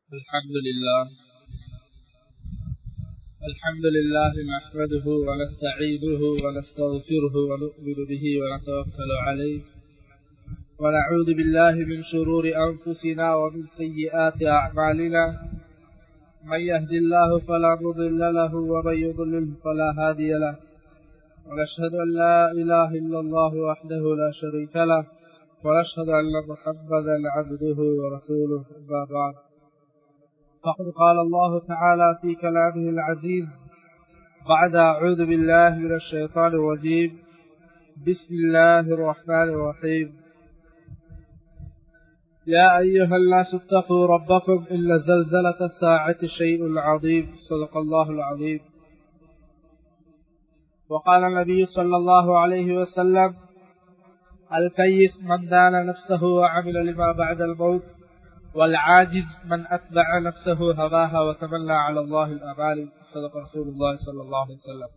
الحمد لله الحمد لله نحمده ونستعينه ونستغفره ونؤمن به ونتوكل عليه ونعوذ بالله من شرور أنفسنا ومن سيئات أعمالنا من يهد الله فلا مضل له ومن يضلل فلا هادي له ونشهد أن لا إله إلا الله وحده لا شريك له ونشهد أن محمدا عبده ورسوله أما بعد فقد قال الله تعالى في كلامه العزيز بعد أعوذ بالله من الشيطان الرجيم بسم الله الرحمن الرحيم يا أيها الناس اتقوا ربكم إن زلزلة الساعة شيء عظيم صدق الله العظيم وقال النبي صلى الله عليه وسلم الكيس من دان نفسه وعمل لما بعد الموت والعاجز من أتبع نفسه هواها وتمنى على الله الأمال صدق رسول الله صلى الله عليه وسلم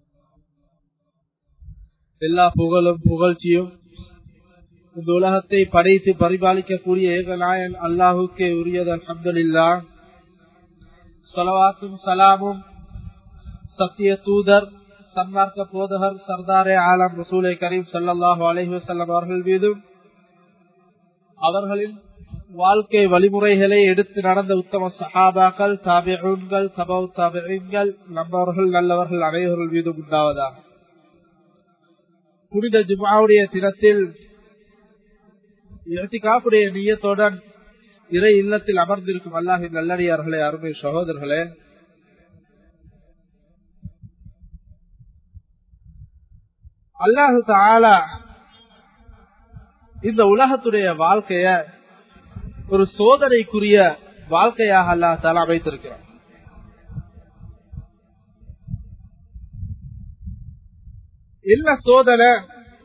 எல்லா புகழும் புகழ்ச்சியும் இந்த உலகத்தை படைத்து பரிபாலிக்கக்கூடிய ஏகநாயன் அல்லாஹுக்கே உரியது அல்ஹம்துலில்லா சலவாத்தும் சலாமும் சத்திய தூதர் சன்மார்க்க போதகர் சர்தாரே ஆலம் ரசூலை கரீம் சல்லாஹூ அலஹி வசல்லம் அவர்கள் மீதும் அவர்களின் வாழ்க்கை வழிமுறைகளை எடுத்து நடந்த உத்தம சஹாபாக்கள் தாபிகள் தபவ் தாபிகள் நம்பவர்கள் நல்லவர்கள் அனைவர்கள் மீதும் உண்டாவதாக புனித ஜுமாவுடைய தினத்தில் காப்புடைய நீயத்துடன் இறை இல்லத்தில் அமர்ந்திருக்கும் அல்லாஹின் நல்லடியார்களே அருமை சகோதரர்களே அல்லாஹு தாலா இந்த உலகத்துடைய வாழ்க்கைய ஒரு சோதனைக்குரிய வாழ்க்கையாக அல்லா தாலா அமைத்திருக்கிறார் என்ன சோதனை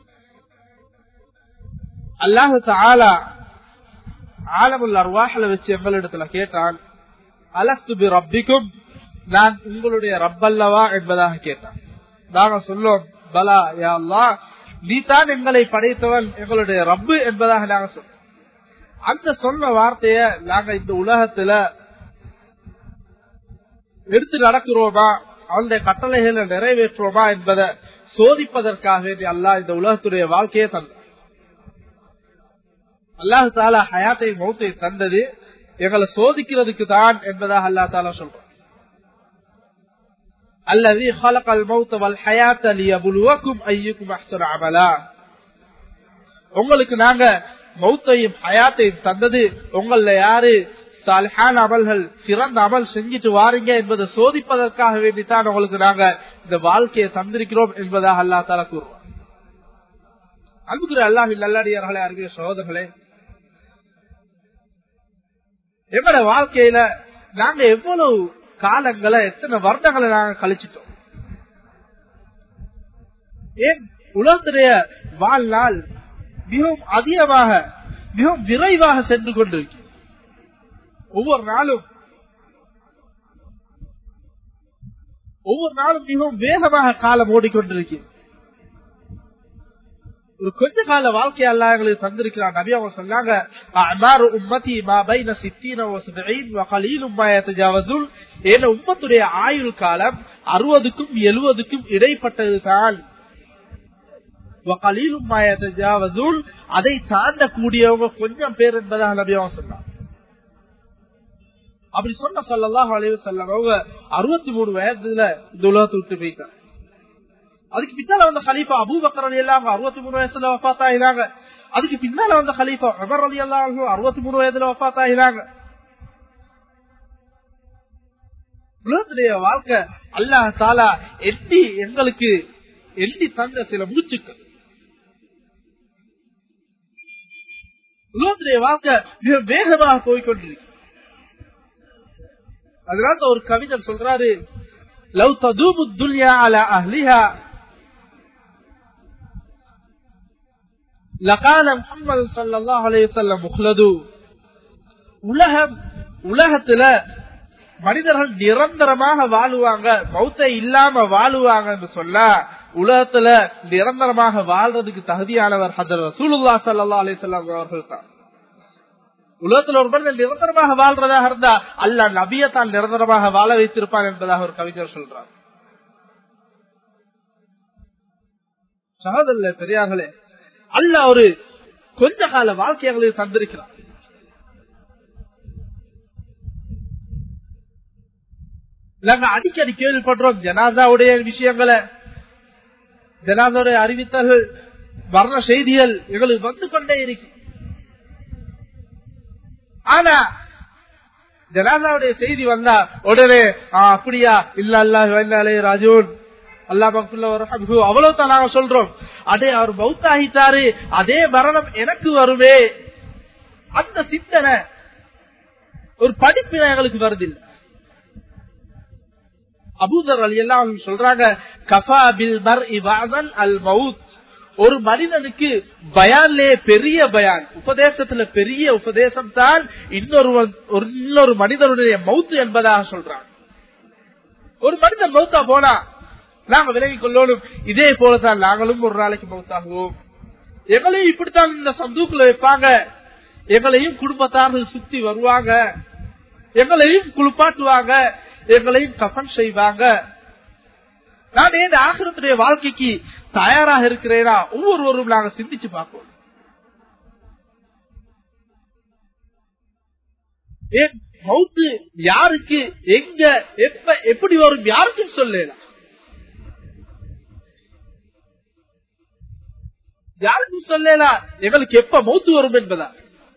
அல்லாஹு தாலா ஆலமுல் அர்வாஹல வச்சு எங்களிடத்துல கேட்டான் அலஸ்து பி ரப்பிக்கும் நான் உங்களுடைய ரப்பல்லவா என்பதாக கேட்டான் நாங்க சொல்லுவோம் பலா யா அல்லா நீ தான் எங்களை படைத்தவன் எங்களுடைய ரப்பு என்பதாக நாங்க சொல்றோம் அந்த சொன்ன வார்த்தைய நாங்க இந்த உலகத்துல எடுத்து நடக்கிறோமா அவனுடைய கட்டளைகளை நிறைவேற்றுவோமா என்பதை சோதிப்பதற்காக அல்லா இந்த உலகத்துடைய வாழ்க்கையை தந்த அல்லாஹு தாலா ஹயாத்தை மௌத்தை தந்தது எங்களை சோதிக்கிறதுக்கு தான் என்பதாக அல்லா தாலா சொல்றோம் الذي خلق الموت والحياة ليبلوكم أيكم أحسن عملا உங்களுக்கு நாங்க மௌத்தையும் ஹயாத்தையும் தந்தது உங்கள யாரு சாலிஹான அமல்கள் சிறந்த அமல் செஞ்சுட்டு வாரீங்க என்பதை சோதிப்பதற்காக வேண்டித்தான் உங்களுக்கு நாங்க இந்த வாழ்க்கையை தந்திருக்கிறோம் என்பதாக அல்லா தால கூறுவோம் அன்புக்குரிய அல்லாஹில் நல்லடியார்களே அறிவிய சகோதரர்களே எங்களோட வாழ்க்கையில நாங்க எவ்வளவு காலங்களை எத்தனை வருடங்களை நாங்க கழிச்சிட்டோம் ஏன் உலகத்துடைய வாழ்நாள் மிகவும் அதிகமாக மிகவும் விரைவாக சென்று கொண்டிருக்கு ஒவ்வொரு நாளும் ஒவ்வொரு நாளும் மிகவும் வேகமாக காலம் ஓடிக்கொண்டிருக்கு ஒரு கொஞ்ச கால வாழ்க்கை அல்ல எங்களுக்கு தந்திருக்கிறான் நபி அவங்க சொன்னாங்க அமாரு உம்மதி மா பைன சித்தீன வசதீன் வகலீலும் மாயத்தஜாவசுல் ஏன உம்மத்துடைய ஆயுள் காலம் அறுபதுக்கும் எழுபதுக்கும் இடைப்பட்டது தான் வகலீலும் மாயத்தஜாவசுல் அதை தாண்டக்கூடியவங்க கொஞ்சம் பேர் என்பதாக நபி அவங்க சொன்னாங்க அப்படி சொன்ன சொல்லலாம் அலைவு செல்லம் அவங்க அறுபத்தி மூணு வயதுல இந்த உலகத்தை விட்டு போயிட்டாங்க அதுக்கு பின்னால வந்த கலீஃபா அபூபக்கர் அலி எல்லாம் அறுபத்தி மூணு வயசுல வஃத் ஆயினாங்க அதுக்கு பின்னால வந்த கலீஃபா உமர் அலி எல்லாம் அறுபத்தி மூணு வயதுல வஃத் ஆயினாங்க உலகத்துடைய வாழ்க்கை அல்லாஹ் தாலா எட்டி எங்களுக்கு எட்டி தந்த சில மூச்சுக்கள் உலகத்துடைய வாழ்க்கை மிக வேகமாக போய்கொண்டிருக்கு அதனால ஒரு கவிஞர் சொல்றாரு லவ் ததூபு துல்யா அல அஹ்லிஹா லகான முகமது சல்லாஹ் அலையம் முஹ்லது உலகம் உலகத்துல மனிதர்கள் நிரந்தரமாக வாழுவாங்க மௌத்தை இல்லாம வாழுவாங்க சொல்ல உலகத்துல நிரந்தரமாக வாழ்றதுக்கு தகுதியானவர் ஹஜர் ரசூலுல்லா சல்லா அலிசல்லாம் அவர்கள் தான் உலகத்தில் ஒரு மனிதன் நிரந்தரமாக வாழ்றதாக இருந்தா அல்ல நபிய தான் நிரந்தரமாக வாழ வைத்திருப்பான் என்பதாக ஒரு கவிஞர் சொல்றார் சகோதர பெரியார்களே அல்ல ஒரு கொஞ்ச கால வாழ்க்கையை தந்திருக்கிறார் நாங்க அடிக்கடி கேள்விப்படுறோம் ஜனாதாவுடைய விஷயங்களை ஜனாதாவுடைய அறிவித்தல்கள் வர்ண செய்திகள் எங்களுக்கு வந்து கொண்டே இருக்கு ஆனா ஜனாதாவுடைய செய்தி வந்தா உடனே அப்படியா இல்ல அல்லா ராஜூன் அல்லா மக்குள்ள அவ்வளவுதான் நாங்க சொல்றோம் அதே அவர் பௌத்தாகிட்டாரு அதே மரணம் எனக்கு வருவே அந்த சிந்தனை ஒரு படிப்பின எங்களுக்கு வருதில்லை அபூதர் அலி எல்லாம் சொல்றாங்க கஃபா பில் மர் இவாதன் அல் மவுத் ஒரு மனிதனுக்கு பயான்லே பெரிய பயான் உபதேசத்துல பெரிய உபதேசம் தான் இன்னொரு இன்னொரு மனிதனுடைய மவுத்து என்பதாக சொல்றாங்க ஒரு மனிதன் மௌத்தா போனா நாங்க விலகிக் கொள்ளணும் இதே போலதான் நாங்களும் ஒரு நாளைக்கு மௌத்தாகுவோம் எங்களையும் இப்படித்தான் இந்த சந்தூக்குல வைப்பாங்க எங்களையும் குடும்பத்தார்கள் சுத்தி வருவாங்க எங்களையும் குளிப்பாட்டுவாங்க எங்களையும் கஃபன் செய்வாங்க நான் ஏன் ஆசிரத்துடைய வாழ்க்கைக்கு தயாராக இருக்கிறேனா ஒவ்வொருவரும் நாங்க சிந்திச்சு பார்ப்போம் ஏன் மவுத்து யாருக்கு எங்க எப்ப எப்படி வரும் யாருக்கும் சொல்லலாம் யாருக்கும் சொல்லலாம் எங்களுக்கு எப்ப மௌத்து வரும் என்பதா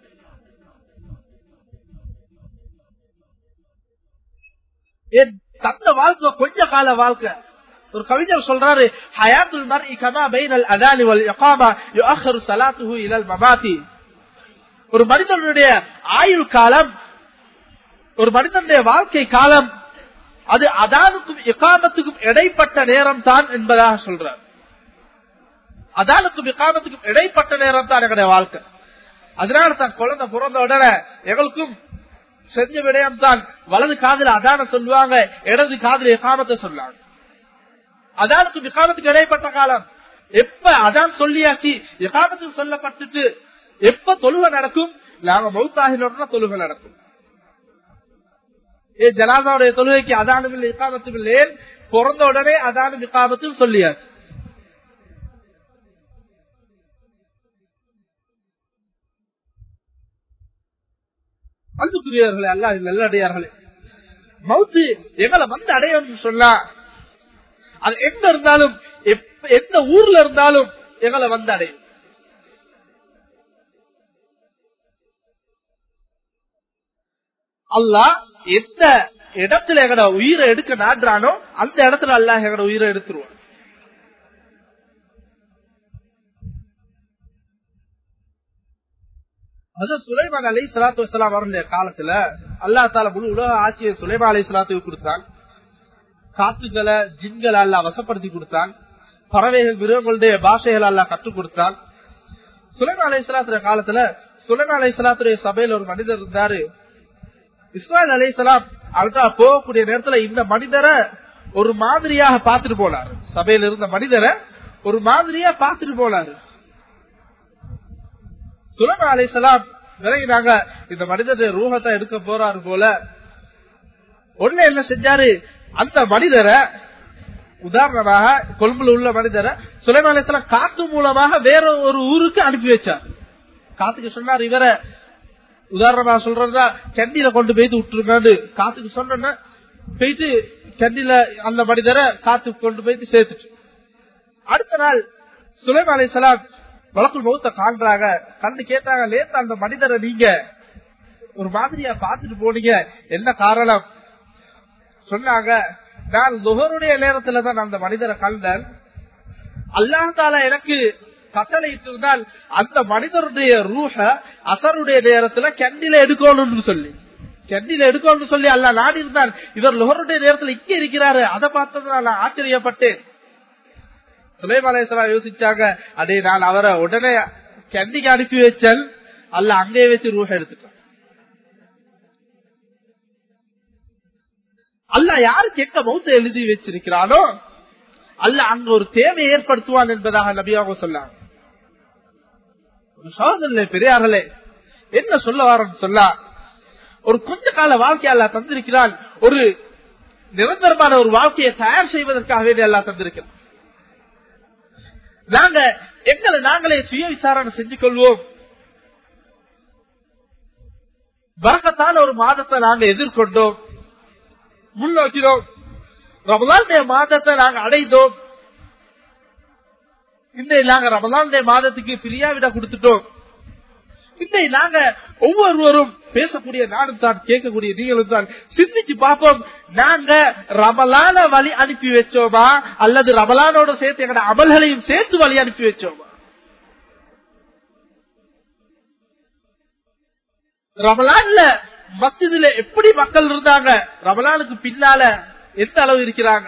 என் தந்த வாழ்க்கை கொஞ்ச கால வாழ்க்கை ஒரு கவிஞர் சொல்றாரு ஹயாத்துல் மர்இ கமா பைனல் அதானி வல் இகாமா யுஅخر ஸலாத்துஹு இலல் மமாதி ஒரு மனிதனுடைய ஆயுள் காலம் ஒரு மனிதனுடைய வாழ்க்கை காலம் அது அதானுக்கும் இகாமத்துக்கும் இடைப்பட்ட நேரம் தான் என்பதாக சொல்றார் அதானுக்கும் இகாமத்துக்கும் இடைப்பட்ட நேரம் தான் எங்களுடைய வாழ்க்கை அதனால தான் குழந்தை பிறந்த உடனே எங்களுக்கும் செஞ்ச விடயம் தான் வலது காதல அதான சொல்லுவாங்க இடது காதல எகாமத்தை சொல்லுவாங்க அதானுக்கும் எகாமத்துக்கு இடைப்பட்ட காலம் எப்ப அதான் சொல்லியாச்சு எகாமத்துக்கு சொல்லப்பட்டுட்டு எப்ப தொழுகை நடக்கும் நாங்க மௌத்தாகினோம்னா தொழுகை நடக்கும் ஏ ஜனாதாவுடைய தொழுகைக்கு அதானும் இல்லை இக்காமத்தும் இல்லை பிறந்த உடனே அதானும் இக்காமத்தும் சொல்லியாச்சு அன்புக்குரியவர்களே அல்ல நல்லடியார்களே மவுத்து எங்களை வந்து அடையணும்னு சொன்னா அது எங்க இருந்தாலும் எந்த ஊர்ல இருந்தாலும் எங்களை வந்து அடையும் அல்லா எந்த இடத்துல எங்கட உயிரை எடுக்க நாடுறானோ அந்த இடத்துல அல்ல எங்கட உயிரை எடுத்துருவான் அது சுலைமான் அலி சலாத்து வலாம் அவருடைய காலத்துல அல்லா தால முழு உலக ஆட்சியை சுலைமான் அலி சலாத்துக்கு கொடுத்தான் காத்துக்களை ஜின்களை அல்லா வசப்படுத்தி கொடுத்தான் பறவைகள் மிருகங்களுடைய பாஷைகள் அல்லா கற்றுக் கொடுத்தான் சுலைமான் அலி சலாத்துடைய காலத்துல சுலைமான் அலி சலாத்துடைய சபையில ஒரு மனிதர் இருந்தாரு இஸ்ராயல் அலி சலாம் அவர்கிட்ட போகக்கூடிய நேரத்துல இந்த மனிதரை ஒரு மாதிரியாக பார்த்துட்டு போனார் சபையில இருந்த மனிதரை ஒரு மாதிரியா பார்த்துட்டு போனாரு சுலம அலிசலாம் விலகினாங்க இந்த மனிதனுடைய ரூஹத்தை எடுக்க போறாரு போல ஒண்ணு என்ன செஞ்சாரு அந்த மனிதரை உதாரணமாக கொழும்புல உள்ள மனிதரை சுலைமா அலிஸ்லாம் காத்து மூலமாக வேற ஒரு ஊருக்கு அனுப்பி வச்சார் காத்துக்கு சொன்னார் இவரை உதாரணமா சொல்றதா கண்டியில கொண்டு போயிட்டு விட்டுருக்கான்னு காத்துக்கு சொன்ன போயிட்டு கண்டியில அந்த மனிதரை காத்து கொண்டு போயிட்டு சேர்த்துட்டு அடுத்த நாள் சுலைமா அலிசலாம் வழக்குள் மௌத்த காண்றாங்க கண்டு கேட்டாங்க லேத்த அந்த மனிதரை நீங்க ஒரு மாதிரியா பாத்துட்டு போனீங்க என்ன காரணம் சொன்னாங்க நான் நுகருடைய நேரத்துல தான் அந்த மனிதரை கண்டேன் அல்லாஹால எனக்கு கட்டளையிட்டு இருந்தால் அந்த மனிதருடைய ரூஹ அசருடைய நேரத்துல கண்டில எடுக்கணும்னு சொல்லி கண்டில எடுக்கணும்னு சொல்லி அல்ல நாடி இருந்தான் இவர் லுகருடைய நேரத்துல இங்க இருக்கிறாரு அதை பார்த்தது நான் ஆச்சரியப்பட்டேன் சுலைமலேஸ்வரா யோசிச்சாங்க அடே நான் அவரை உடனே கண்டிக்கு அனுப்பி வச்சல் அல்ல அங்கே வச்சு ரூஹ எடுத்துட்டான் அல்ல யாருக்கு எங்க மௌத்த எழுதி வச்சிருக்கிறானோ அல்ல அங்க ஒரு தேவை ஏற்படுத்துவான் என்பதாக நபியாக சொன்னாங்க சோதனை பெரியார்களே என்ன சொல்ல வரேன்னு சொல்ல ஒரு கொஞ்ச கால வாழ்க்கை அல்ல தந்திருக்கிறான் ஒரு நிரந்தரமான ஒரு வாழ்க்கையை தயார் செய்வதற்காகவே அல்லா தந்திருக்கிறான் நாங்க எங்களை நாங்களே சுய விசாரணை செஞ்சு கொள்வோம் வரக்கத்தான ஒரு மாதத்தை நாங்க எதிர்கொண்டோம் முன்னோக்கினோம் ரமலானுடைய மாதத்தை நாங்க அடைந்தோம் இந்த நாங்க ரமலானுடைய மாதத்துக்கு பிரியாவிட கொடுத்துட்டோம் இந்த நாங்க ஒவ்வொருவரும் பேசக்கூடிய நானும் தான் கேட்கக்கூடிய நீங்களும் தான் சிந்திச்சு பார்ப்போம் நாங்க ரமலான வழி அனுப்பி வச்சோமா அல்லது ரமலானோட சேர்த்து எங்கட அமல்களையும் சேர்த்து வழி அனுப்பி வச்சோமா ரமலான்ல மஸ்ஜிதுல எப்படி மக்கள் இருந்தாங்க ரமலானுக்கு பின்னால எந்த அளவு இருக்கிறாங்க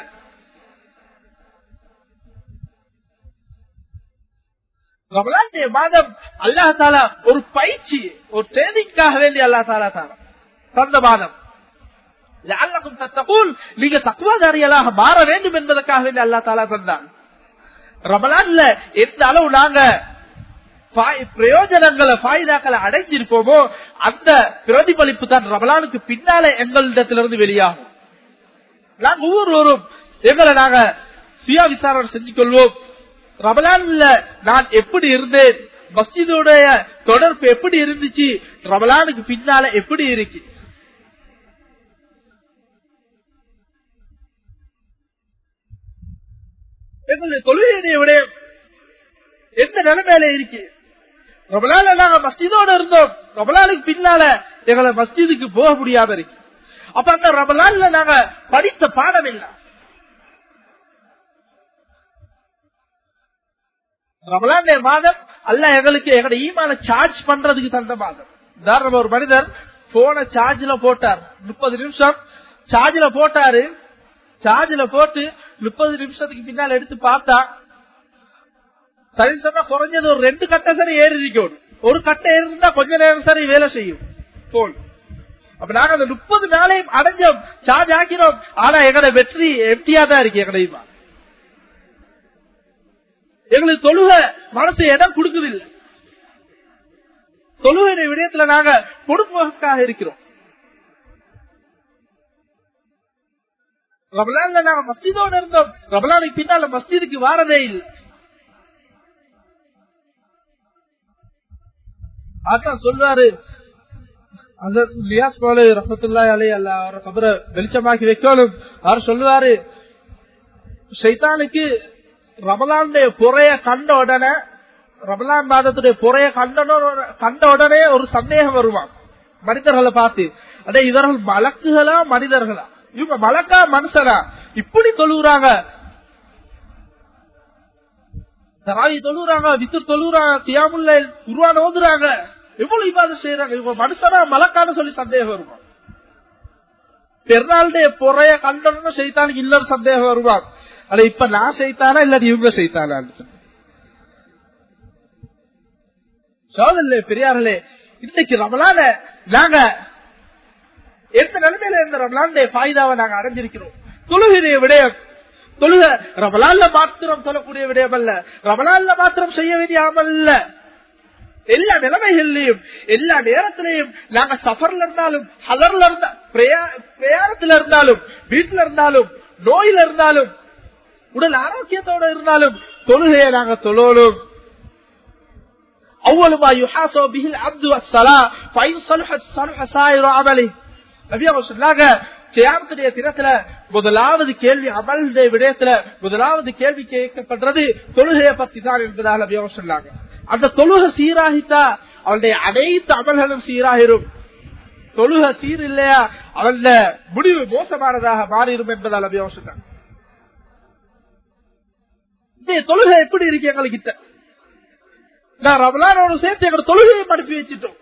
ரமலானுடைய மாதம் அல்லா தாலா ஒரு பயிற்சி ஒரு ட்ரைனிங்காக வேண்டி அல்லா தாலா தாலா தந்த மாதம் லஅல்லக்கும் தத்தகூன் நீங்க தக்குவாதாரிகளாக மாற வேண்டும் என்பதற்காக வேண்டி அல்லா தாலா தந்தான் ரமலான்ல எந்த அளவு நாங்க பிரயோஜனங்களை பாய்தாக்களை அடைஞ்சிருப்போமோ அந்த பிரதிபலிப்பு தான் ரமலானுக்கு பின்னாலே எங்களிடத்திலிருந்து வெளியாகும் நாங்க ஒவ்வொருவரும் எங்களை நாங்க சுய விசாரணை செஞ்சு கொள்வோம் ரமலான்ல நான் எப்படி இருந்தேன் மஸ்ஜிதோடைய தொடர்பு எப்படி இருந்துச்சு ரமலானுக்கு பின்னால எப்படி இருக்கு எங்களுடைய தொழுகையுடைய விடயம் எந்த நிலைமையில இருக்கு ரமலால நாங்க மஸ்ஜிதோட இருந்தோம் ரமலானுக்கு பின்னால எங்களை மஸ்ஜிதுக்கு போக முடியாம இருக்கு அப்ப அந்த ரமலான்ல நாங்க படித்த பாடம் இல்லை ரமலான் மாதம் அல்ல எங்களுக்கு எங்கட ஈமான சார்ஜ் பண்றதுக்கு தந்த மாதம் உதாரணம் ஒரு மனிதர் போன சார்ஜ்ல போட்டார் முப்பது நிமிஷம் சார்ஜ்ல போட்டாரு சார்ஜ்ல போட்டு முப்பது நிமிஷத்துக்கு பின்னால் எடுத்து பார்த்தா சரி சொன்னா குறைஞ்சது ஒரு ரெண்டு கட்டை சரி ஏறி இருக்கணும் ஒரு கட்டை ஏறி இருந்தா கொஞ்ச நேரம் சரி வேலை செய்யும் போன் அப்ப நாங்க அந்த முப்பது நாளையும் அடைஞ்சோம் சார்ஜ் ஆக்கினோம் ஆனா எங்கட வெற்றி எம்டியா தான் இருக்கு எங்கட ஈமான் எங்களுக்கு தொழுக மனசு இடம் கொடுக்குதில்லை தொழுகை விடயத்துல நாங்க பொடுப்போக்காக இருக்கிறோம் ரமலான்ல நாங்க மஸ்ஜிதோட இருந்தோம் ரமலானுக்கு பின்னால மஸ்ஜிதுக்கு வாரதே இல்லை அதான் சொல்றாரு லியாஸ் போல ரஹத்துல்லா அலை அல்ல அவரை கபரை வெளிச்சமாக்கி வைக்கணும் அவர் சொல்லுவாரு சைத்தானுக்கு ரமலானுடைய புறைய கண்ட உடனே ரமலான் மாதத்துடைய புறைய கண்ட கண்ட உடனே ஒரு சந்தேகம் வருவான் மனிதர்களை பார்த்து அடே இவர்கள் மலக்குகளா மனிதர்களா இவங்க மலக்கா மனுஷனா இப்படி தொழுகிறாங்க தராயி தொழுகிறாங்க வித்து தொழுகிறாங்க தியாமுல்ல உருவான ஓதுறாங்க எவ்வளவு இவ்வாறு செய்யறாங்க இவங்க மனுஷனா மலக்கான்னு சொல்லி சந்தேகம் வருவான் பெருநாளுடைய புறைய கண்டனும் செய்தானுக்கு இன்னொரு சந்தேகம் வருவான் அட இப்ப நான் செய்தானா இல்லாட்டி இவங்க செய்தானான்னு சோதல்ல பெரியார்களே இன்னைக்கு ரமலான நாங்க எந்த நிலைமையில இந்த ரமலானுடைய பாய்தாவை நாங்க அடைஞ்சிருக்கிறோம் தொழுகிற விடயம் தொழுக ரமலான்ல மாத்திரம் சொல்லக்கூடிய விடயம் அல்ல ரமலான்ல மாத்திரம் செய்ய வேண்டிய அமல்ல எல்லா நிலைமைகள்லயும் எல்லா நேரத்திலையும் நாங்க சஃபர்ல இருந்தாலும் ஹலர்ல இருந்தா பிரயாணத்துல இருந்தாலும் வீட்டுல இருந்தாலும் நோயில இருந்தாலும் உடல் ஆரோக்கியத்தோட இருந்தாலும் தொழுகையை நாங்க தொழணும் அவ்வளவா யுஹாசோ பிஹில் அப்து அஸ்ஸலா ஃபைன் சலுஹத் சலுஹ சாயிரு அமலி நபி அவங்க சொன்னாங்க கியாமத்துடைய தினத்துல முதலாவது கேள்வி அமலுடைய விடயத்துல முதலாவது கேள்வி கேட்கப்படுறது தொழுகையை பத்தி தான் என்பதாக நபி அவங்க சொன்னாங்க அந்த தொழுகை சீராகித்தா அவனுடைய அனைத்து அமல்களும் சீராகிரும் தொழுகை சீர் இல்லையா அவனுடைய முடிவு மோசமானதாக மாறிடும் என்பதால் நபி அவங்க சொன்னாங்க தொழுகை எப்படி இருக்கு எங்களுக்கு நான் ரமலானோட சேர்த்து எங்க தொழுகையை அனுப்பி வச்சுட்டோம்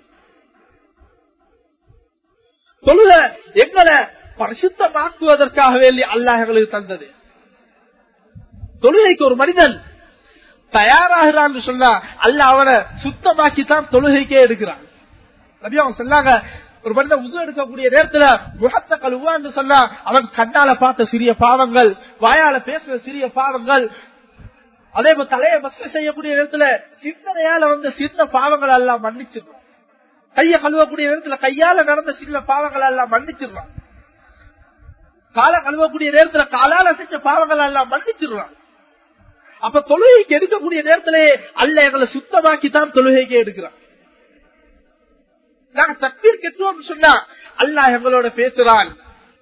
தொழுக எங்களை பரிசுத்தமாக்குவதற்காக வேண்டி அல்லாஹ் எங்களுக்கு தந்தது தொழுகைக்கு ஒரு மனிதன் தயாராகிறான்னு சொன்னா அல்ல அவனை சுத்தமாக்கி தான் தொழுகைக்கே எடுக்கிறான் நபி அவங்க சொன்னாங்க ஒரு மனிதன் உது எடுக்கக்கூடிய நேரத்துல முகத்த கழுவான்னு சொன்னா அவன் கண்ணால பார்த்த சிறிய பாவங்கள் வாயால பேசுற சிறிய பாவங்கள் அதே போல தலையை மச செய்யக்கூடிய நேரத்துல சிந்தனையால வந்து சின்ன பாவங்கள் எல்லாம் மன்னிச்சிடும் கைய கழுவக்கூடிய நேரத்துல கையால நடந்த சின்ன பாவங்கள் எல்லாம் மன்னிச்சிடலாம் கால கழுவக்கூடிய நேரத்துல காலால செஞ்ச பாவங்கள் எல்லாம் மன்னிச்சிடலாம் அப்ப தொழுகைக்கு எடுக்கக்கூடிய நேரத்திலே அல்ல எங்களை சுத்தமாக்கி தான் தொழுகைக்கு எடுக்கிறான் நாங்க தக்பீர் கெட்டுவோம் சொன்னா அல்லாஹ் எங்களோட பேசுறான்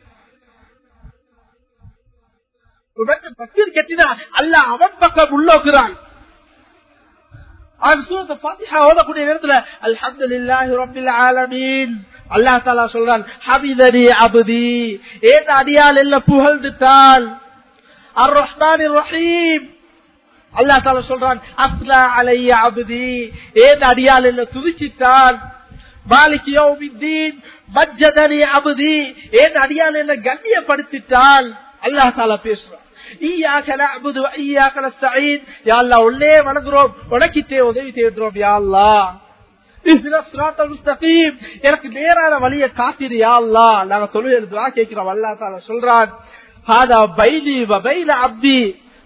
தக்பீர் கெட்டினா அல்லாஹ் அவன் பக்கம் உள்ளோக்குறான் ஓதக்கூடிய நேரத்துல அல்ஹம்துலில்லாஹி ரப்பில் ஆலமீன் அல்லாஹ் தஆலா சொல்றான் ஹபிதனி அப்தி ஏன் அடியால் எல்லாம் புகழ்ந்துட்டான் அர் ரஹ்மானிர் ரஹீம் அல்லாஹ் தால சொல்றான் அஸ்லா அலைய அபுதி ஏன் அடியால் என்ன துதிச்சிட்டான் மாலிக் யௌமித்தீன் மஜ்ஜதனி அபுதி ஏன் அடியால் என்ன கண்ணியப்படுத்திட்டான் அல்லாஹ் தாலா பேசுறான் ஈயாக நஅபுது வ ஈயாக நஸ்தஈன் யா அல்லாஹ் உள்ளே வணங்குறோம் உனக்கிட்டே உதவி தேடுறோம் யா அல்லாஹ் இஹ்தின ஸிராத்தல் முஸ்தகீம் எனக்கு நேரான வழியை காட்டிடு யா அல்லாஹ் நாங்க தொழுகை துஆ கேக்குறோம் அல்லாஹ் தாலா சொல்றான் ஹாதா பைனி வ பைன அப்தி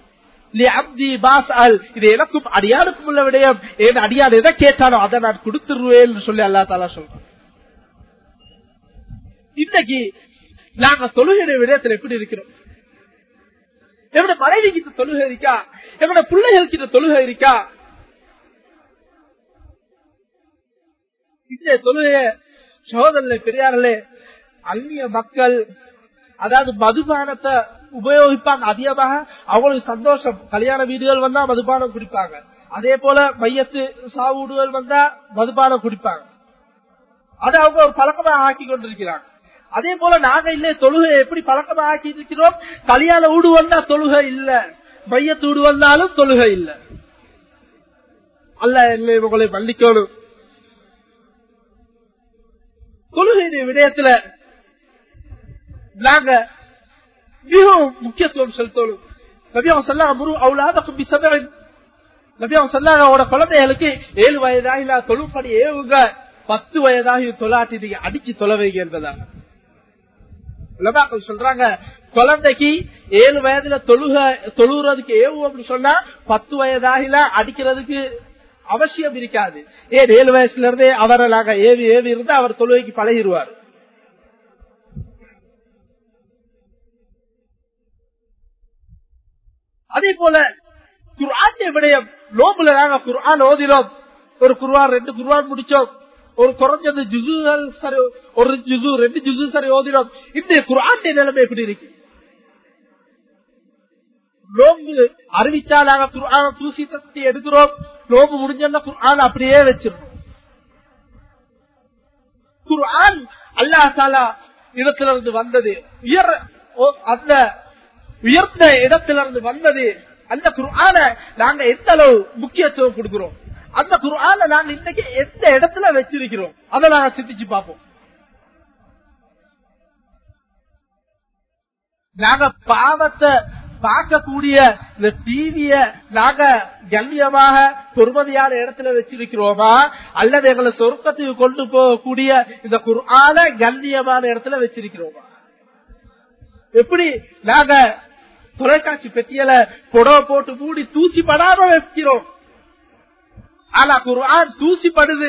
இது எனக்கும் அடியாருக்கும் உள்ள விடயம் என் அடியார் எதை கேட்டானோ அதை நான் கொடுத்துருவேன் சொல்லி அல்லா தாலா சொல்றேன் இன்னைக்கு நாங்க தொழுகிற விடயத்தில் எப்படி இருக்கிறோம் எங்களோட மனைவி கிட்ட தொழுகை இருக்கா எங்களோட பிள்ளைகள் கிட்ட தொழுகை இருக்கா இந்த தொழுகைய சகோதரர்களே பெரியார்களே அந்நிய மக்கள் அதாவது மதுபானத்தை உபயோகிப்பாங்க அதிகமாக அவங்களுக்கு சந்தோஷம் கல்யாண வீடுகள் வந்தா மதுபானம் குடிப்பாங்க அதே போல மையத்து சாவுடுகள் வந்தா மதுபானம் குடிப்பாங்க அதை அவங்க ஒரு பழக்கமா ஆக்கி கொண்டிருக்கிறாங்க அதே போல நாங்க இல்ல தொழுகை எப்படி பழக்கமா ஆக்கி இருக்கிறோம் கல்யாண ஊடு வந்தா தொழுகை இல்ல மையத்து ஊடு வந்தாலும் தொழுகை இல்ல அல்ல இல்லை உங்களை மன்னிக்கணும் தொழுகை விடயத்துல நாங்க மிகவும் முக்கியத்துவம் செலுத்தணும் நபியாவும் சொல்லாங்க முரு அவுலாதக்கும் பிசபரின் நபியாவும் சொல்லாங்க அவட குழந்தைகளுக்கு ஏழு வயதாகி தொழும்படி ஏவுங்க பத்து வயதாகி தொலாட்டி நீங்க அடிச்சு தொலைவைங்க என்பதா உலமாக்கள் சொல்றாங்க குழந்தைக்கு ஏழு வயதுல தொழுக தொழுகிறதுக்கு ஏவு சொன்னா பத்து வயதாகில அடிக்கிறதுக்கு அவசியம் இருக்காது ஏன் ஏழு வயசுல இருந்தே அவரை நாங்க ஏவி ஏவி இருந்து அவர் தொழுகைக்கு பழகிடுவார் அதே போல குர்ஆன் விடயம் நோம்புல நாங்க குர்ஆன் ஓதினோம் ஒரு குர்வான் ரெண்டு குர்வான் முடிச்சோம் ஒரு குறைஞ்சது ஜுசுகள் சரி ஒரு ஜுசு ரெண்டு ஜுசு சரி ஓதினோம் இந்த குர்ஆன் நிலைமை எப்படி இருக்கு நோம்பு அறிவிச்சா நாங்க குர்ஆன தூசி தட்டி எடுக்கிறோம் நோம்பு முடிஞ்சா குர்ஆன் அப்படியே வச்சிருக்கோம் குர்ஆன் அல்லாஹ் தாலா இடத்திலிருந்து வந்தது உயர் அந்த உயர்ந்த இடத்திலிருந்து வந்தது அந்த குர்ஆன நாங்க எந்த அளவு முக்கியத்துவம் கொடுக்கிறோம் அந்த குர்ஆன நாங்க இன்னைக்கு எந்த இடத்துல வச்சிருக்கிறோம் அதை நாங்க சிந்திச்சு பார்ப்போம் நாங்க பாவத்தை பார்க்கக்கூடிய இந்த டிவிய நாங்க கண்ணியமாக பொறுமதியான இடத்துல வச்சிருக்கிறோமா அல்லது எங்களை சொர்க்கத்துக்கு கொண்டு போகக்கூடிய இந்த குர்ஆன கண்ணியமான இடத்துல வச்சிருக்கிறோமா எப்படி நாங்க தொலைக்காட்சி பெட்டியல புடவை போட்டு மூடி தூசி படாம வைக்கிறோம் ஆனா குர்ஆன் தூசி படுது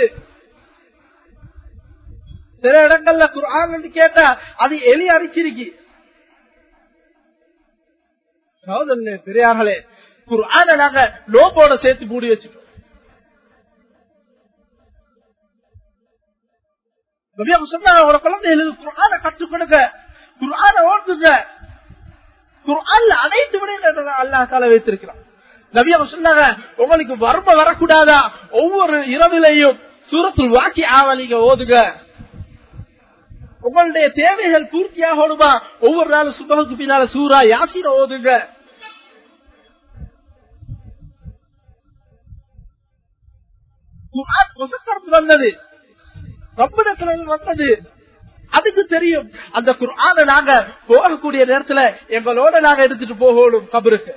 சில இடங்கள்ல குர்ஆன் கேட்டா அது எலி அரிச்சிருக்கு சகோதரர்களே பெரியார்களே குர்ஆன நாங்க லோபோட சேர்த்து மூடி வச்சுட்டோம் சொன்னாங்க உங்களோட குழந்தைகளுக்கு குர்ஆன கற்றுக் கொடுங்க குர்ஆன ஓட்டுங்க குர்ஆன்ல அனைத்து விடயங்கள் அல்லாஹ் கால வைத்திருக்கிறான் நபியாக சொன்னாங்க உங்களுக்கு வறுமை வரக்கூடாதா ஒவ்வொரு இரவிலையும் சூரத்தில் வாக்கி ஆவலிங்க ஓதுங்க உங்களுடைய தேவைகள் பூர்த்தியாகணுமா ஒவ்வொரு நாளும் சுபகுக்கு பின்னால சூரா யாசிர ஓதுங்க வந்தது ரப்பிடத்துல வந்தது அதுக்கு தெரியும் அந்த குர்ஆன நாங்க போகக்கூடிய நேரத்துல எங்களோட நாங்க எடுத்துட்டு போகணும் கபருக்கு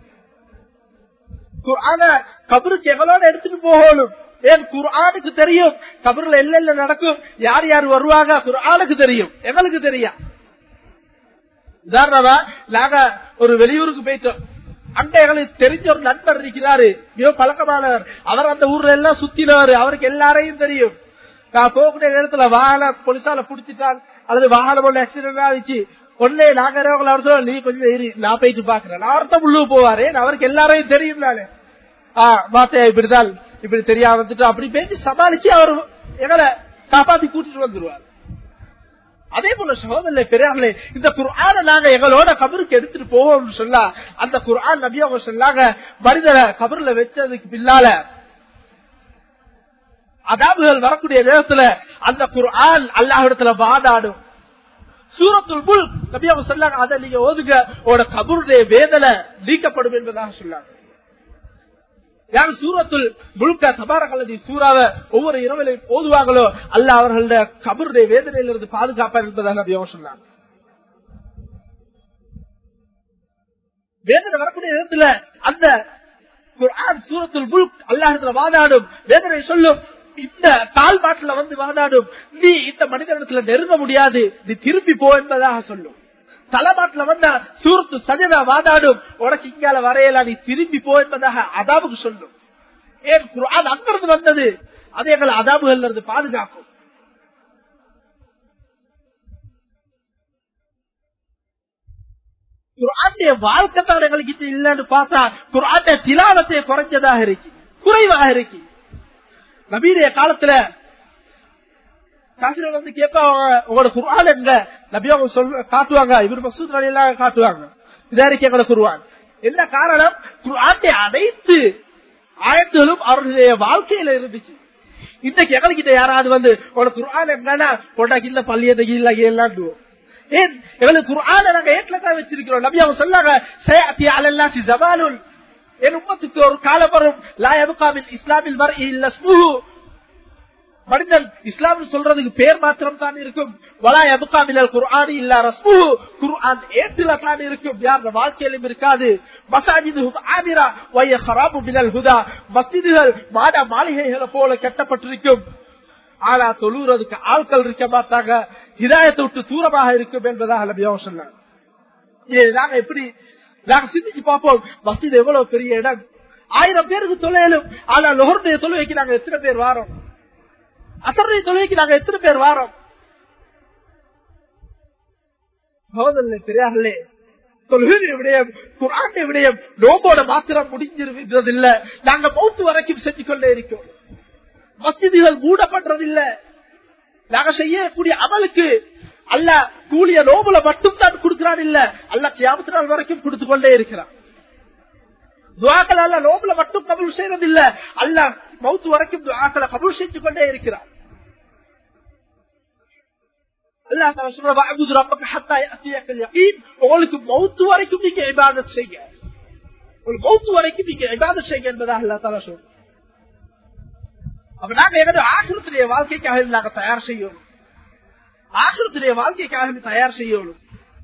குர்ஆன கபருக்கு எங்களோட எடுத்துட்டு போகணும் ஏன் குர்ஆனுக்கு தெரியும் கபர்ல எல்ல நடக்கும் யார் யார் வருவாங்க குர்ஆனுக்கு தெரியும் எங்களுக்கு தெரியும் உதாரணமா நாங்க ஒரு வெளியூருக்கு போயிட்டோம் அங்க எங்களுக்கு தெரிஞ்ச ஒரு நண்பர் இருக்கிறாரு மிக பழக்கமானவர் அவர் அந்த ஊர்ல எல்லாம் சுத்தினவர் அவருக்கு எல்லாரையும் தெரியும் நான் போகக்கூடிய நேரத்துல வாகன போலீஸால புடிச்சிட்டான் அல்லது வாகனம் ஒண்ணு ஆக்சிடென்ட் ஆயிடுச்சு ஒன்னே நாங்க அவர் சொல்ல நீ கொஞ்சம் இரு நான் போயிட்டு பாக்குறேன் நான் ஒருத்த உள்ளு போவாரு அவருக்கு எல்லாரையும் தெரியும் தானே ஆஹ் மாத்தையா இப்படிதான் இப்படி தெரியாம வந்துட்டு அப்படி பேசி சமாளிச்சு அவர் எங்களை காப்பாத்தி கூட்டிட்டு வந்துருவார் அதே போல சகோதரர்களே பெரியார்களே இந்த குர்ஆன நாங்க எங்களோட கபருக்கு எடுத்துட்டு போவோம்னு சொன்னா அந்த குர்ஆன் நபி அவங்க சொன்னாங்க மனிதரை கபர்ல வச்சதுக்கு பின்னால அதாபுகள் வரக்கூடிய நேரத்துல அந்த குர்ஆன் அல்லாஹிடத்துல வாதாடும் சூரத்துல் முல் நபி அவங்க சொன்னாங்க அதை நீங்க ஓதுங்க உங்களோட கபருடைய வேதனை நீக்கப்படும் என்பதாக சொன்னாங்க யார் சூரத்துல் முழுக்க தபாரகலதி சூறாவை ஒவ்வொரு இரவிலையும் ஓதுவாங்களோ அல்ல அவர்களுடைய கபருடைய வேதனையிலிருந்து பாதுகாப்பார் என்பதாக நபி அவங்க சொன்னாங்க வேதனை வரக்கூடிய நேரத்துல அந்த குர்ஆன் சூரத்துல் முல்க் அல்லாஹிடத்துல வாதாடும் வேதனை சொல்லும் இந்த கால் பாட்டுல வந்து வாதாடும் நீ இந்த மனிதனிடத்துல நெருங்க முடியாது நீ திரும்பி போ என்பதாக சொல்லும் தலைமாட்டுல வந்தா சூரத்து சஜதா வாதாடும் உனக்கு இங்கால வரையலாம் நீ திரும்பி போ என்பதாக அதாபுக்கு சொல்லும் ஏன் குர்ஆன் அங்கிருந்து வந்தது அது எங்களை அதாபுகள்ல இருந்து பாதுகாக்கும் குர்ஆனுடைய வாழ்க்கை தான் எங்களுக்கு இல்லைன்னு பார்த்தா குர்ஆனுடைய திலாவத்தை குறைஞ்சதாக இருக்கு குறைவாக இருக்கு நபீடைய காலத்துல காசிரியர் வந்து கேட்பாங்க உங்களோட குர்ஆன் எங்க நபி அவங்க சொல்ல காட்டுவாங்க இவர் மசூத் எல்லாம் காட்டுவாங்க இதாருக்கு எங்களை குருவான் என்ன காரணம் குர்ஆனுடைய அனைத்து ஆயத்துகளும் அவர்களுடைய வாழ்க்கையில இருந்துச்சு இன்னைக்கு எங்ககிட்ட யாராவது வந்து உனக்கு குர்ஆன் எங்கன்னா போட்டாக்கு இல்ல பள்ளியதை இல்ல எல்லாம் ஏன் எங்களுக்கு குர்ஆன நாங்க ஏட்ல தான் வச்சிருக்கிறோம் நபி அவங்க சொன்னாங்க சயஅத்தி அலல்லாஹி ஜமாலுல் என் உம்மத்துக்கு ஒரு காலம் வரும் லா யபகா மின் இஸ்லாமில் மர்இ இல்ல இஸ்முஹு மனிதன் இஸ்லாம் சொல்றதுக்கு பேர் மாத்திரம் தான் இருக்கும் வலா யபகா மினல் குர்ஆனி இல்ல ரஸ்முஹு குர்ஆன் ஏட்டுல தான் இருக்கும் யார் வாழ்க்கையிலும் இருக்காது மசாஜிதுஹும் ஆமிரா வய ஹராபு மினல் ஹுதா மஸ்ஜிதுகள் மாட மாளிகைகளை போல கட்டப்பட்டிருக்கும் ஆனா தொழுறதுக்கு ஆட்கள் இருக்க மாட்டாங்க இதாயத்தை விட்டு தூரமாக இருக்கும் என்பதாக நபியாவும் சொன்னாங்க இதை நாங்க எப்படி நாங்க சிந்திச்சு பார்ப்போம் மஸ்ஜித் எவ்வளவு பெரிய இடம் ஆயிரம் பேருக்கு தொலைலும் ஆனா லொஹருடைய தொழுவைக்கு நாங்க எத்தனை பேர் வாரோம் அசருடைய தொழுவைக்கு நாங்க எத்தனை பேர் வாரோம் சகோதரர்களே பெரியார்களே தொழுகையுடைய விடயம் குரானுடைய விடயம் நோம்போட மாத்திரம் முடிஞ்சிருக்கிறது இல்ல நாங்க மௌத்து வரைக்கும் செஞ்சு கொண்டே இருக்கோம் மஸ்ஜிதுகள் மூடப்படுறதில்லை நாங்க செய்யக்கூடிய அமலுக்கு அல்ல கூலிய நோபுல மட்டும் தான் கொடுக்கிறான் இல்ல அல்ல கியாமத்து நாள் வரைக்கும் கொடுத்து கொண்டே இருக்கிறான் துவாக்கள் அல்ல நோபுல மட்டும் கபுல் செய்யறது இல்ல அல்ல மௌத்து வரைக்கும் துவாக்களை கபுல் செஞ்சு கொண்டே இருக்கிறான் உங்களுக்கு மௌத்து வரைக்கும் நீங்க இபாதத் செய்ய உங்களுக்கு மௌத்து வரைக்கும் நீங்க இபாதத் செய்ய என்பதாக அல்லா தாலா சொல்ற அப்ப நாங்க எங்களுடைய ஆகிரத்துடைய வாழ்க்கைக்காக நாங்க தயார் செய்யணும் ஆகிரத்துடைய வாழ்க்கைக்காக தயார் செய்யணும்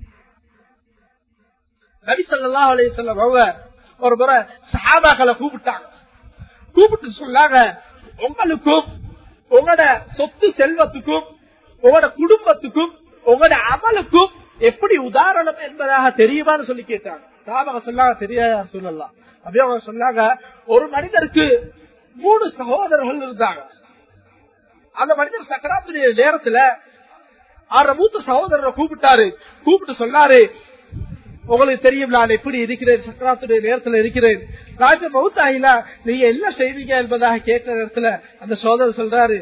நபி சொல்லா அலைய செல்லம் அவங்க ஒரு முறை சஹாபாக்களை கூப்பிட்டாங்க கூப்பிட்டு சொன்னாங்க உங்களுக்கும் உங்களோட சொத்து செல்வத்துக்கும் உங்களோட குடும்பத்துக்கும் உங்களோட அமலுக்கும் எப்படி உதாரணம் என்பதாக தெரியுமான்னு சொல்லி கேட்டாங்க சாபாக சொன்னாங்க தெரியாத சொல்லலாம் அப்படியே அவங்க சொன்னாங்க ஒரு மனிதருக்கு மூணு சகோதரர்கள் இருந்தாங்க அந்த மனிதர் சக்கராத்துடைய நேரத்துல ஆற மூத்த சகோதரரை கூப்பிட்டாரு கூப்பிட்டு சொன்னாரு உங்களுக்கு தெரியும் நான் எப்படி இருக்கிறேன் சக்கராத்துடைய நேரத்துல இருக்கிறேன் நான் இப்ப மவுத்தாயில நீங்க என்ன செய்வீங்க என்பதாக கேட்ட நேரத்துல அந்த சோதரர் சொல்றாரு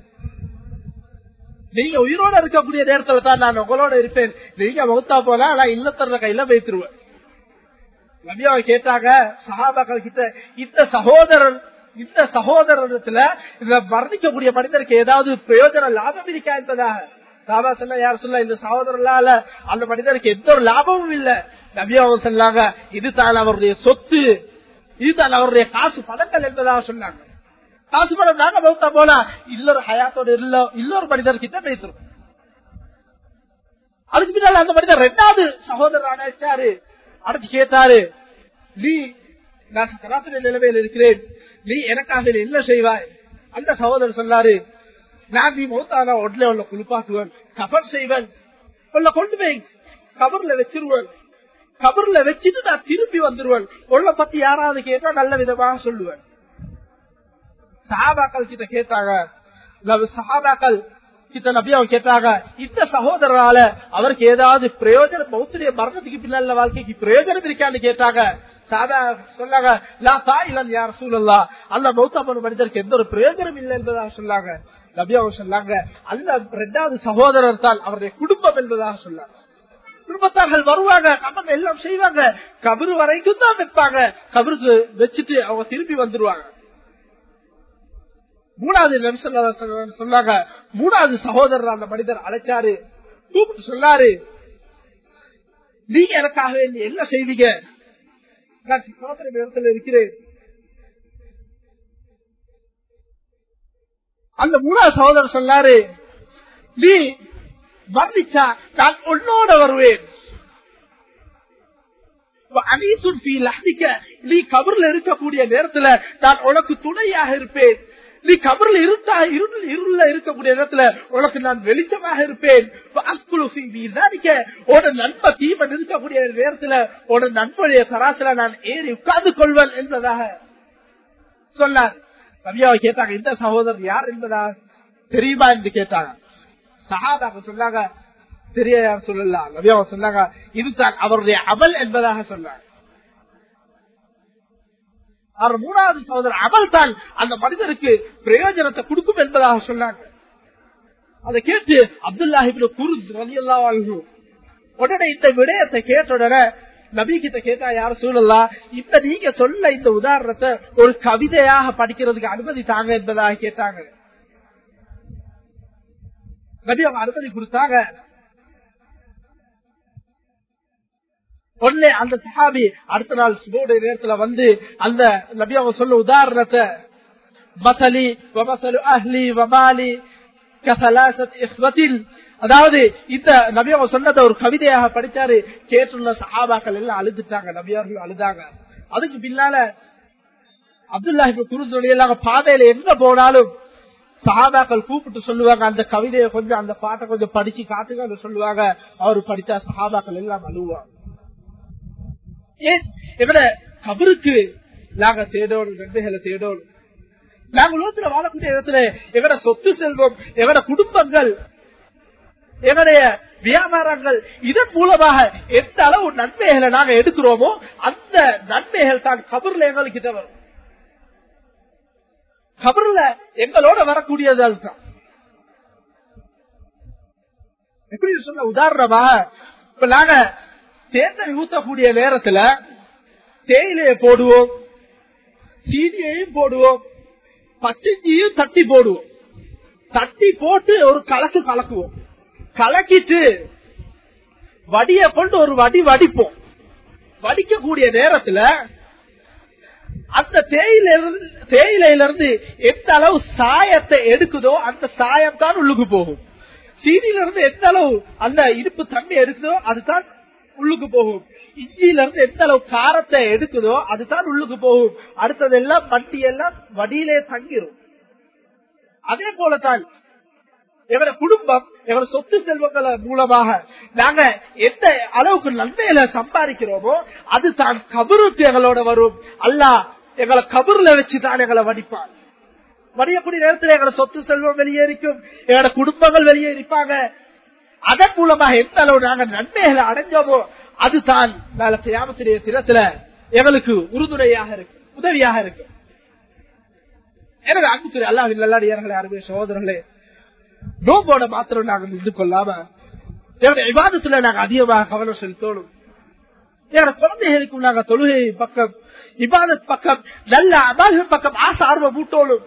நீங்க உயிரோட இருக்கக்கூடிய நேரத்துல தான் நான் உங்களோட இருப்பேன் நீங்க மவுத்தா போல நான் இல்லத்தர கையில வைத்துருவேன் நபியாவை கேட்டாங்க சகாபாக்கள் கிட்ட இந்த சகோதரன் இந்த சகோதரத்துல இந்த மரணிக்கக்கூடிய மனிதருக்கு ஏதாவது பிரயோஜன லாபம் இருக்கா என்பதாக சாபா சொல்ல யார் சொல்ல இந்த சகோதரனால அந்த மனிதருக்கு எந்த ஒரு லாபமும் இல்ல நபியாவும் சொன்னாங்க இதுதான் அவருடைய சொத்து இதுதான் அவருடைய காசு பணங்கள் என்பதாக சொன்னாங்க காசு பணம் நாங்க பௌத்தா போனா இன்னொரு ஹயாத்தோட இல்ல இன்னொரு மனிதர் கிட்ட பேசுறோம் அதுக்கு பின்னால அந்த மனிதர் ரெண்டாவது சகோதரர் அடைச்சாரு அடைச்சு கேட்டாரு நீ நான் சராத்திரி நிலைமையில் இருக்கிறேன் நீ எனக்காக என்ன செய்வாய் அந்த சகோதரர் சொன்னாரு நான் நீ மௌத்தானா உடனே உள்ள குளிப்பாட்டுவேன் கபர் செய்வேன் உள்ள கொண்டு போய் கபர்ல வச்சிருவேன் கபர்ல வச்சுட்டு நான் திரும்பி வந்துருவேன் உள்ள பத்தி யாராவது கேட்டா நல்ல விதமாக சொல்லுவேன் சாபாக்கள் கிட்ட கேட்டாங்க சஹாபாக்கள் கிட்ட நபி அவங்க கேட்டாங்க இந்த சகோதரரால அவருக்கு ஏதாவது பிரயோஜனம் மௌத்துடைய மரணத்துக்கு பின்னால வாழ்க்கைக்கு பிரயோஜனம் இருக்கான்னு கேட்டாங்க சாதா சொன்னாங்க லா தாயிலன் யார் சூழல்லா அந்த மௌத்தாமன் மனிதருக்கு எந்த ஒரு பிரயோஜனம் இல்லை என்பதாக சொன்னாங்க நபி அவங்க சொன்னாங்க அந்த இரண்டாவது சகோதரர் தான் அவருடைய குடும்பம் என்பதாக சொன்னாங்க குடும்பத்தார்கள் வருவாங்க கபன் எல்லாம் செய்வாங்க கபரு வரைக்கும் தான் வைப்பாங்க கபருக்கு வச்சுட்டு அவங்க திரும்பி வந்துருவாங்க மூணாவது நிமிஷம் சொன்னாங்க மூணாவது சகோதரர் அந்த மனிதர் அழைச்சாரு கூப்பிட்டு சொன்னாரு நீங்க எனக்காக வேண்டி என்ன செய்வீங்க நான் சிக்காத்திர நேரத்தில் இருக்கிறேன் அந்த மூணாவது சகோதரர் சொன்னாரு நீ மரணிச்சா நான் உன்னோட வருவேன் நீ கபர்ல இருக்கக்கூடிய நேரத்துல நான் உனக்கு துணையாக இருப்பேன் நீ கபர்ல இருந்தா இருள் இருள இருக்கக்கூடிய நேரத்துல உனக்கு நான் வெளிச்சமாக இருப்பேன் உன நண்ப தீமன் இருக்கக்கூடிய நேரத்துல உன நண்பனுடைய தராசில நான் ஏறி உட்கார்ந்து கொள்வேன் என்பதாக சொன்னார் ரவியாவை கேட்டாங்க இந்த சகோதரர் யார் என்பதா தெரியுமா என்று கேட்டாங்க சஹாபாக சொன்னாங்க தெரிய சொல்லலாம் நபியாவை சொன்னாங்க இதுதான் அவருடைய அமல் என்பதாக சொன்னாங்க அவர் மூணாவது சகோதரர் அமல் தான் அந்த மனிதருக்கு பிரயோஜனத்தை கொடுக்கும் என்பதாக சொன்னாங்க அதை கேட்டு அப்துல்லாஹிபின் குருஸ் ரலியல்லா உடனே இந்த விடயத்தை கேட்ட உடனே நபி கிட்ட கேட்டா யார சூழல்லா இப்ப நீங்க சொல்ல இந்த உதாரணத்தை ஒரு கவிதையாக படிக்கிறதுக்கு அனுமதி தாங்க என்பதாக கேட்டாங்க நபி அவங்க அனுமதி கொடுத்தாங்க உடனே அந்த சஹாபி அடுத்த நாள் சுபோடைய நேரத்துல வந்து அந்த நபி அவங்க சொல்ல உதாரணத்தை மசலி வமசலு அஹ்லி வமாலி கசலாசத் இஸ்வத்தில் அதாவது இந்த நபி அவங்க சொன்னதை ஒரு கவிதையாக படிச்சாரு கேட்டுள்ள சஹாபாக்கள் எல்லாம் அழுதுட்டாங்க நபியார்கள் அழுதாங்க அதுக்கு பின்னால அப்துல்லா குருசுடைய எல்லாம் பாதையில எங்க போனாலும் சஹாபாக்கள் கூப்பிட்டு சொல்லுவாங்க அந்த கவிதையை கொஞ்சம் அந்த பாட்டை கொஞ்சம் படிச்சு காட்டுங்க சொல்லுவாங்க அவரு படிச்சா சஹாபாக்கள் எல்லாம் அழுவாங்க ஏன் எங்கட கபருக்கு நாங்க தேடணும் நன்மைகளை தேடணும் நாங்க உலகத்துல வாழக்கூடிய இடத்துல எங்கட சொத்து செல்வம் எங்கட குடும்பங்கள் எங்களுடைய வியாபாரங்கள் இதன் மூலமாக எந்த அளவு நன்மைகளை நாங்க எடுக்கிறோமோ அந்த நன்மைகள் தான் கபர்ல எங்களுக்கு வரும் கபர்ல எங்களோட வரக்கூடியது அதுதான் எப்படி சொன்ன உதாரணமாக இப்ப நாங்க தேர்தல் ஊத்தக்கூடிய நேரத்துல தேயிலையை போடுவோம் சீனியையும் போடுவோம் பச்சைஞ்சியும் தட்டி போடுவோம் தட்டி போட்டு ஒரு கலக்கு கலக்குவோம் கலக்கிட்டு வடிய கொண்டு ஒரு வடி வடிப்போம் வடிக்கக்கூடிய நேரத்துல அந்த தேயில தேயிலையில இருந்து எந்த அளவு சாயத்தை எடுக்குதோ அந்த சாயம் தான் உள்ளுக்கு போகும் சீனியில இருந்து எந்த அளவு அந்த இனிப்பு தன்மை எடுக்குதோ அதுதான் உள்ளுக்கு போகும் இஞ்சியில இருந்து எந்த அளவு காரத்தை எடுக்குதோ அதுதான் உள்ளுக்கு போகும் அடுத்ததெல்லாம் மண்டி எல்லாம் வடியிலே தங்கிரும் அதே போலதான் எங்களோட குடும்பம் எங்களோட சொத்து செல்வங்கள மூலமாக நாங்க எந்த அளவுக்கு நன்மையில சம்பாதிக்கிறோமோ அது தான் கபருக்கு எங்களோட வரும் அல்ல எங்களை கபூர்ல வச்சுதான் எங்களை வடிப்பான் வடியக்கூடிய நேரத்தில் எங்களோட சொத்து செல்வம் வெளியேறிக்கும் எங்களோட குடும்பங்கள் வெளியேறிப்பாங்க அதன் மூலமாக எந்த அளவு நாங்க நன்மைகளை அடைஞ்சோமோ அதுதான் நாளைக்கு யாமத்திரிய தினத்துல எங்களுக்கு உறுதுணையாக இருக்கு உதவியாக இருக்கு எனவே அன்புக்குரிய அல்லாஹ் நல்லடியார்களே அருமை சகோதரர்களே நோம்போட மாத்திரம் நாங்கள் நின்று கொள்ளாம எங்களுடைய விவாதத்துல நாங்க அதிகமாக கவனம் செலுத்தணும் எங்களோட குழந்தைகளுக்கும் நாங்க தொழுகை பக்கம் இபாதத் பக்கம் நல்ல அமல்கள் பக்கம் ஆசை ஆர்வம் மூட்டோடும்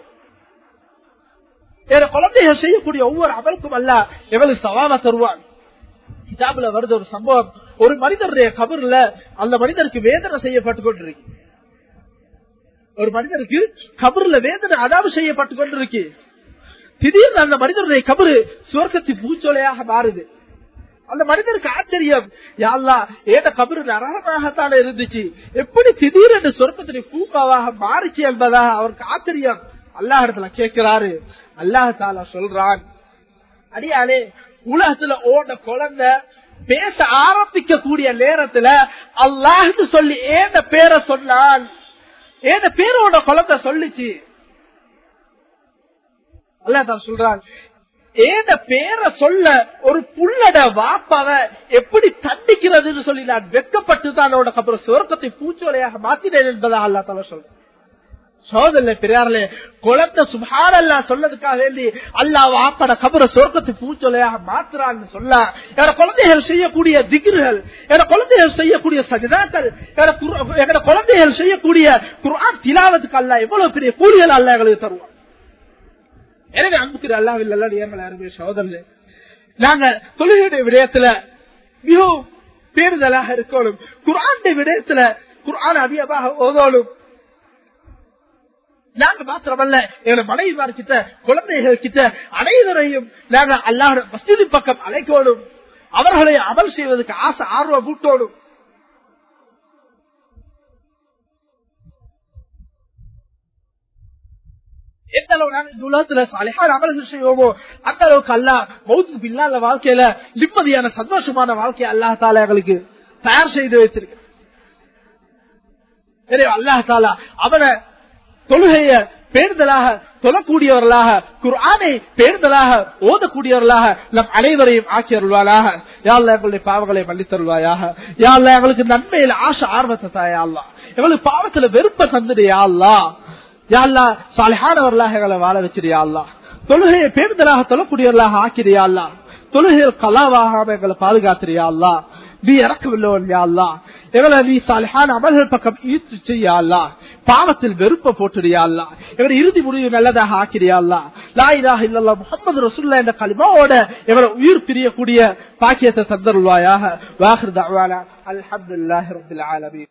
என குழந்தைகள் செய்யக்கூடிய ஒவ்வொரு அமலுக்கும் அல்ல எங்களுக்கு சவாம தருவான் கிதாபுல வருது ஒரு சம்பவம் ஒரு மனிதருடைய கபர்ல அந்த மனிதருக்கு வேதனை செய்யப்பட்டு கொண்டிருக்கு ஒரு மனிதருக்கு கபர்ல வேதனை அதாவது செய்யப்பட்டு கொண்டிருக்கு திடீர்னு அந்த மனிதனுடைய கபரு சுவர்க்கத்தின் பூச்சோலையாக மாறுது அந்த மனிதருக்கு ஆச்சரியம் யாழ்லா ஏத கபரு நரகமாகத்தானே இருந்துச்சு எப்படி திடீரென்று சொர்க்கத்தினை பூக்காவாக மாறிச்சு என்பதாக அவருக்கு ஆச்சரியம் அல்லாஹ் இடத்துல கேட்கிறாரு அல்லாஹ் தாலா சொல்றான் அடியாலே உலகத்துல ஓட குழந்தை பேச ஆரம்பிக்க கூடிய நேரத்துல அல்லாஹ்னு சொல்லி ஏத பேரை சொன்னான் ஏத பேரோட குழந்தை சொல்லிச்சு அல்லா தான் சொல்றான் ஏத பேரை சொல்ல ஒரு புள்ளட வாப்பாவ எப்படி தண்டிக்கிறதுன்னு சொல்லி நான் வெக்கப்பட்டு தான் அவனோட அப்புறம் சுவர்க்கத்தை பூச்சோலையாக மாத்தினேன் என்பதாக அல்லா தலா சொல்றேன் சோதனை பெரியார்களே குளத்தை சுபாரல்லா சொன்னதுக்காக வேண்டி அல்லா வாப்பட கபர சொர்க்கத்தை பூச்சொலையாக மாத்துறான்னு சொல்ல என குழந்தைகள் செய்யக்கூடிய திகிர்கள் என குழந்தைகள் செய்யக்கூடிய சஜிதாக்கள் என குழந்தைகள் செய்யக்கூடிய குர்ஆன் திலாவத்துக்கு அல்ல எவ்வளவு பெரிய கூலிகள் அல்ல எங்களுக்கு தருவோம் எனவே அன்புக்கு அல்லாவில் அல்ல நேர்மலை அருமைய சோதனை நாங்க தொழுகையுடைய விடயத்துல மிகவும் பேருதலாக இருக்கணும் குரானுடைய விடயத்துல குரான் அதிகமாக ஓதோடும் நாங்க மாத்திரமல்ல எங்களை மனைவிமார் கிட்ட குழந்தைகள் கிட்ட அனைவரையும் நாங்க அல்லாஹ் மஸ்ஜிதி பக்கம் அழைக்கோடும் அவர்களை அமல் செய்வதற்கு ஆசை ஆர்வம் கூட்டோடும் எந்த அளவு நாங்க இந்த உலகத்துல சாலிஹான அமல்கள் செய்வோமோ அந்த அளவுக்கு அல்லா மௌத்துக்கு பின்னால வாழ்க்கையில நிம்மதியான சந்தோஷமான வாழ்க்கையை அல்லாஹ் தாலா எங்களுக்கு தயார் செய்து வைத்திருக்கு எனவே அல்லாஹ் தாலா அவனை தொழுகைய பேர்தலாக தொழக்கூடியவர்களாக குர்ஆனை பேர்தலாக ஓதக்கூடியவர்களாக நம் அனைவரையும் ஆக்கி அருள்வாளாக யாழ்ல எங்களுடைய பாவங்களை மன்னித்தருள்வாயாக யாழ்ல எங்களுக்கு நன்மையில ஆசை ஆர்வத்தை தாயா அல்லா எங்களுக்கு பாவத்துல வெறுப்ப தந்துடுயா அல்லா யாழ்லா சாலையானவர்களாக எங்களை வாழ வச்சிருயா அல்லா தொழுகையை பேர்தலாக தொழக்கூடியவர்களாக ஆக்கிறியா அல்லா தொழுகையில் கலாவாகாம எங்களை பாதுகாத்திரியா அல்லா நீ இறக்கவில்லை அல்லா எங்களை நீ சாலிஹான அமல்கள் பக்கம் ஈர்த்து செய்யா அல்லா பாவத்தில் வெறுப்ப போட்டுறியா அல்லா எங்களை இறுதி முடிவு நல்லதாக ஆக்கிறியா அல்லா லாயிலாக இல்லல்லா முகமது ரசுல்லா என்ற கலிமாவோட எங்களை உயிர் பிரியக்கூடிய பாக்கியத்தை தந்தருள்வாயாக வாஹிர் தவானா அல்ஹம்துலில்லாஹி ரப்பில் ஆலமீன்